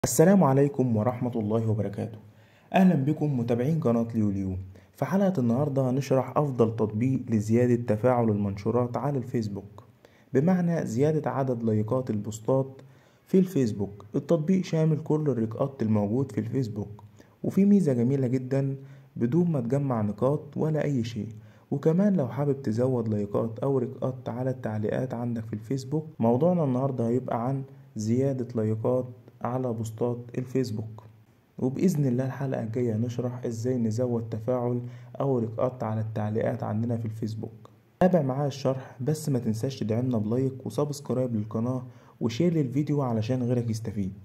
السلام عليكم ورحمة الله وبركاته أهلا بكم متابعين قناة ليوليو في حلقة النهاردة هنشرح أفضل تطبيق لزيادة تفاعل المنشورات على الفيسبوك بمعنى زيادة عدد لايكات البوستات في الفيسبوك التطبيق شامل كل الرقات الموجود في الفيسبوك وفي ميزة جميلة جدا بدون ما تجمع نقاط ولا أي شيء وكمان لو حابب تزود لايكات أو رقات على التعليقات عندك في الفيسبوك موضوعنا النهاردة هيبقى عن زيادة لايكات على بوستات الفيسبوك وبإذن الله الحلقة الجاية هنشرح ازاي نزود تفاعل أو رقات على التعليقات عندنا في الفيسبوك تابع معايا الشرح بس ما تنساش تدعمنا بلايك وسبسكرايب للقناة وشير للفيديو علشان غيرك يستفيد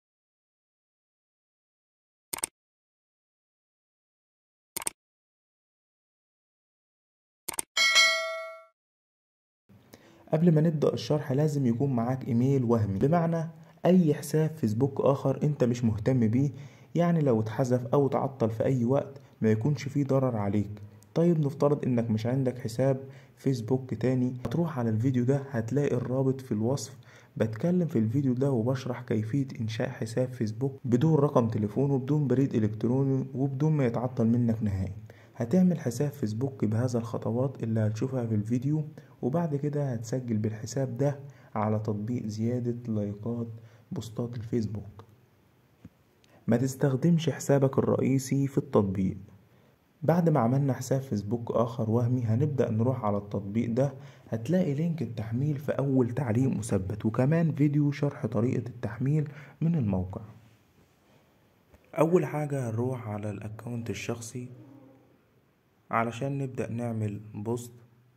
قبل ما نبدأ الشرح لازم يكون معاك ايميل وهمي بمعنى اي حساب فيسبوك اخر انت مش مهتم بيه يعني لو اتحذف او اتعطل في اي وقت ما يكونش فيه ضرر عليك طيب نفترض انك مش عندك حساب فيسبوك تاني هتروح على الفيديو ده هتلاقي الرابط في الوصف بتكلم في الفيديو ده وبشرح كيفية إنشاء حساب فيسبوك بدون رقم تليفون وبدون بريد إلكتروني وبدون ما يتعطل منك نهائي هتعمل حساب فيسبوك بهذا الخطوات اللي هتشوفها في الفيديو وبعد كده هتسجل بالحساب ده على تطبيق زيادة لايكات بوستات الفيسبوك ما تستخدمش حسابك الرئيسي في التطبيق بعد ما عملنا حساب فيسبوك آخر وهمي هنبدأ نروح على التطبيق ده هتلاقي لينك التحميل في أول تعليق مثبت وكمان فيديو شرح طريقة التحميل من الموقع أول حاجة هنروح على الأكونت الشخصي علشان نبدأ نعمل بوست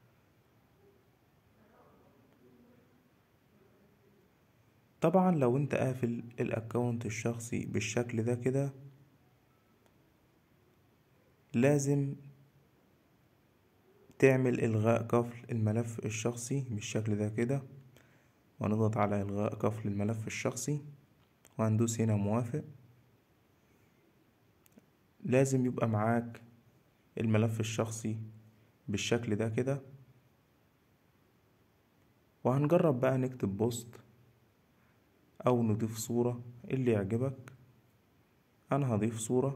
طبعا لو انت قافل الاكونت الشخصي بالشكل ده كده لازم تعمل الغاء قفل الملف الشخصي بالشكل ده كده ونضغط على الغاء قفل الملف الشخصي وهندوس هنا موافق لازم يبقى معاك الملف الشخصي بالشكل ده كده وهنجرب بقى نكتب بوست او نضيف صورة اللي يعجبك انا هضيف صورة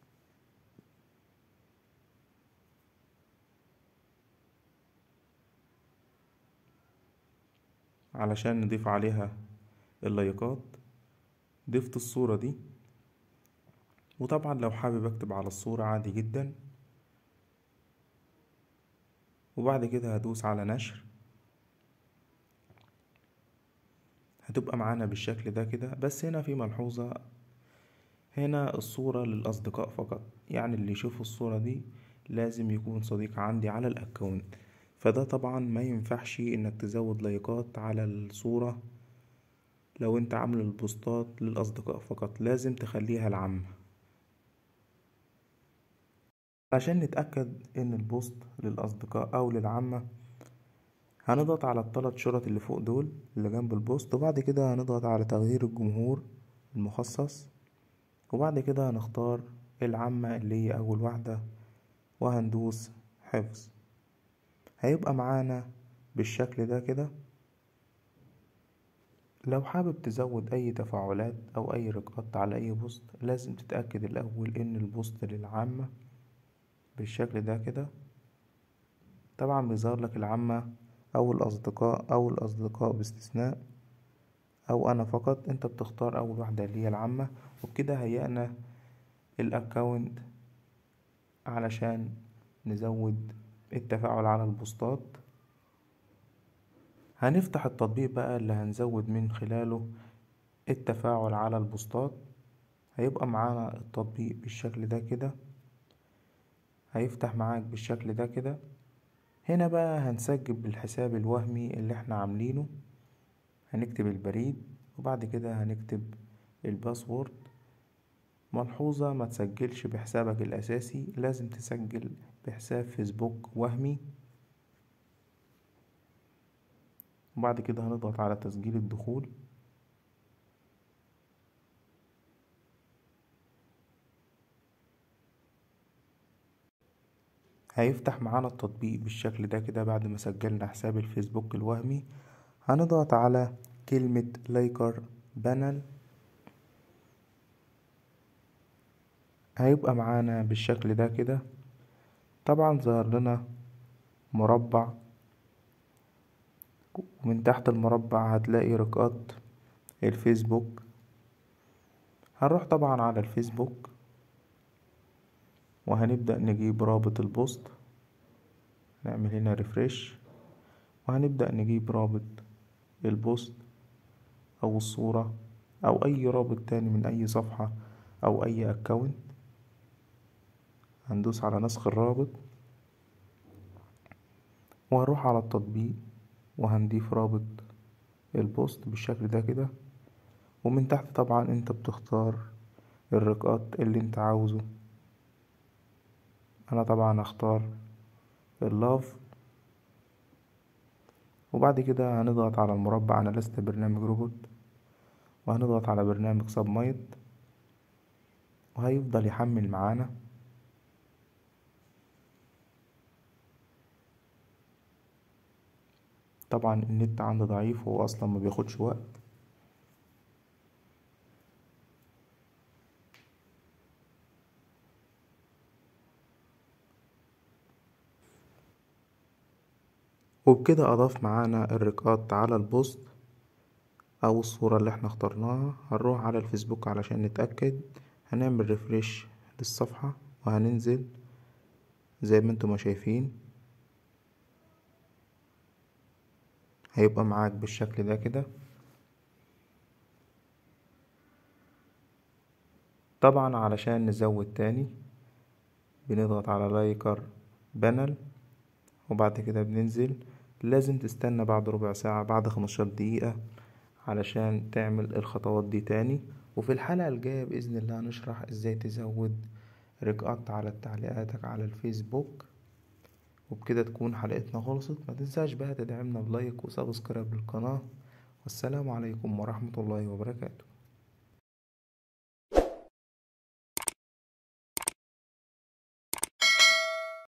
علشان نضيف عليها اللايكات ضفت الصورة دي وطبعا لو حابب اكتب على الصورة عادي جدا وبعد كده هدوس على نشر هتبقى معانا بالشكل ده كده بس هنا في ملحوظة هنا الصورة للأصدقاء فقط يعني اللي يشوف الصورة دي لازم يكون صديق عندي على الأكونت فده طبعا ما ينفعش انك تزود لايكات على الصورة لو انت عامل البوستات للأصدقاء فقط لازم تخليها العامة عشان نتأكد ان البوست للأصدقاء أو للعامة هنضغط على الثلاث شرط اللي فوق دول اللي جنب البوست وبعد كده هنضغط على تغيير الجمهور المخصص وبعد كده هنختار العامة اللي هي أول واحدة وهندوس حفظ هيبقى معانا بالشكل ده كده لو حابب تزود أي تفاعلات أو أي رقات على أي بوست لازم تتأكد الأول إن البوست للعامة بالشكل ده كده طبعا بيظهر لك العامة أو الأصدقاء أو الأصدقاء باستثناء أو أنا فقط أنت بتختار أول واحدة اللي هي العامة وبكده هيئنا الأكاونت علشان نزود التفاعل على البوستات هنفتح التطبيق بقى اللي هنزود من خلاله التفاعل على البوستات هيبقى معانا التطبيق بالشكل ده كده هيفتح معاك بالشكل ده كده هنا بقى هنسجل بالحساب الوهمي اللي احنا عاملينه هنكتب البريد وبعد كده هنكتب الباسورد ملحوظة ما تسجلش بحسابك الأساسي لازم تسجل بحساب فيسبوك وهمي وبعد كده هنضغط على تسجيل الدخول هيفتح معانا التطبيق بالشكل ده كده بعد ما سجلنا حساب الفيسبوك الوهمي هنضغط على كلمة لايكر بانل هيبقى معانا بالشكل ده كده طبعا ظهر لنا مربع ومن تحت المربع هتلاقي رقات الفيسبوك هنروح طبعا على الفيسبوك وهنبدأ نجيب رابط البوست نعمل هنا ريفريش وهنبدأ نجيب رابط البوست أو الصورة أو أي رابط تاني من أي صفحة أو أي أكونت هندوس على نسخ الرابط وهنروح على التطبيق وهنضيف رابط البوست بالشكل ده كده ومن تحت طبعا انت بتختار الرقات اللي انت عاوزه انا طبعا هختار اللاف وبعد كده هنضغط على المربع انا لست برنامج روبوت وهنضغط على برنامج سبمايت وهيفضل يحمل معانا طبعا النت عندي ضعيف وهو اصلا ما بياخدش وقت وبكده اضاف معانا الرقات على البوست او الصورة اللي احنا اخترناها هنروح على الفيسبوك علشان نتأكد هنعمل ريفريش للصفحة وهننزل زي ما انتم ما شايفين هيبقى معاك بالشكل ده كده طبعا علشان نزود تاني بنضغط على لايكر بانل وبعد كده بننزل لازم تستنى بعد ربع ساعة بعد خمستاشر دقيقة علشان تعمل الخطوات دي تاني وفي الحلقة الجاية بإذن الله هنشرح ازاي تزود رقات على تعليقاتك على الفيسبوك وبكده تكون حلقتنا خلصت ما تنساش بقى تدعمنا بلايك وسبسكرايب للقناة والسلام عليكم ورحمة الله وبركاته